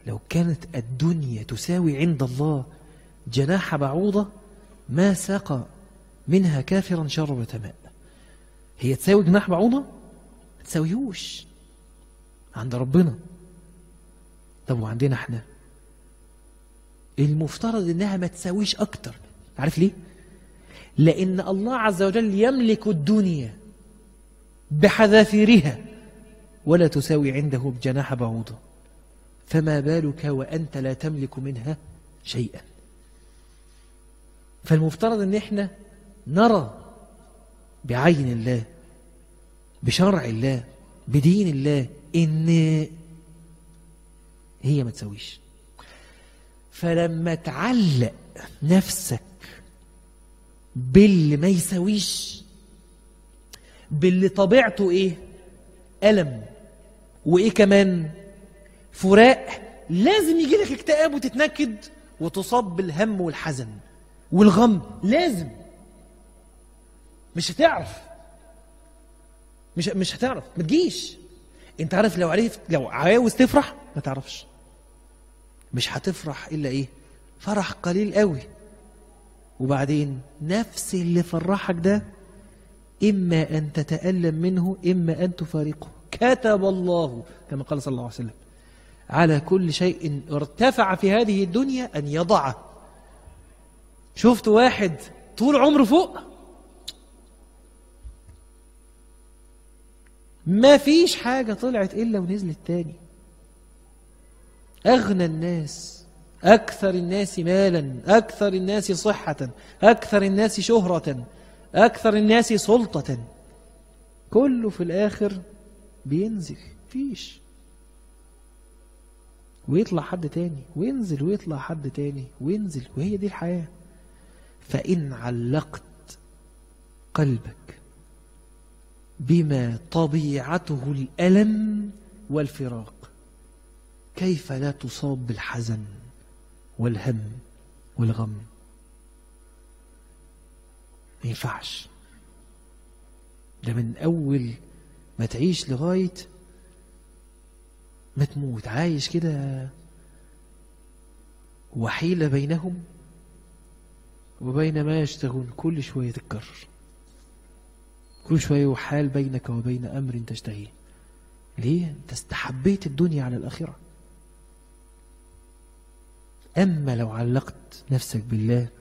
لو كانت الدنيا تساوي عند الله جناح بعوضة ما ساق منها كافرا شربة ماء هي تساوي جناح بعوضة ما تساويهوش عند ربنا طب وعندنا احنا المفترض انها ما تساويش اكتر عارف ليه لان الله عز وجل يملك الدنيا بحذافيرها ولا تساوي عنده بجناح بعوضة فما بالك وأنت لا تملك منها شيئا فالمفترض ان احنا نرى بعين الله بشرع الله بدين الله ان هي ما تسويش فلما تعلق نفسك باللي ما يسويش باللي طبيعته ايه ألم وايه كمان فراق لازم يجي لك اكتئاب وتتنكد وتصاب بالهم والحزن والغم لازم مش هتعرف مش مش هتعرف ما تجيش انت عارف لو عرفت لو عاوز تفرح ما تعرفش مش هتفرح الا ايه فرح قليل قوي وبعدين نفس اللي فرحك ده اما ان تتالم منه اما ان تفارقه كتب الله كما قال صلى الله عليه وسلم على كل شيء ارتفع في هذه الدنيا ان يضعه شفت واحد طول عمره فوق ما فيش حاجة طلعت إلا ونزلت تاني أغنى الناس أكثر الناس مالا أكثر الناس صحة أكثر الناس شهرة أكثر الناس سلطة كله في الآخر بينزل فيش ويطلع حد تاني وينزل ويطلع حد تاني وينزل وهي دي الحياة فإن علقت قلبك بما طبيعته الألم والفراق كيف لا تصاب بالحزن والهم والغم ما ينفعش ده من أول ما تعيش لغاية ما تموت عايش كده وحيلة بينهم وبين ما يشتهون كل شوية تتكرر كل شوية وحال بينك وبين أمر تشتهيه ليه؟ أنت استحبيت الدنيا على الآخرة أما لو علقت نفسك بالله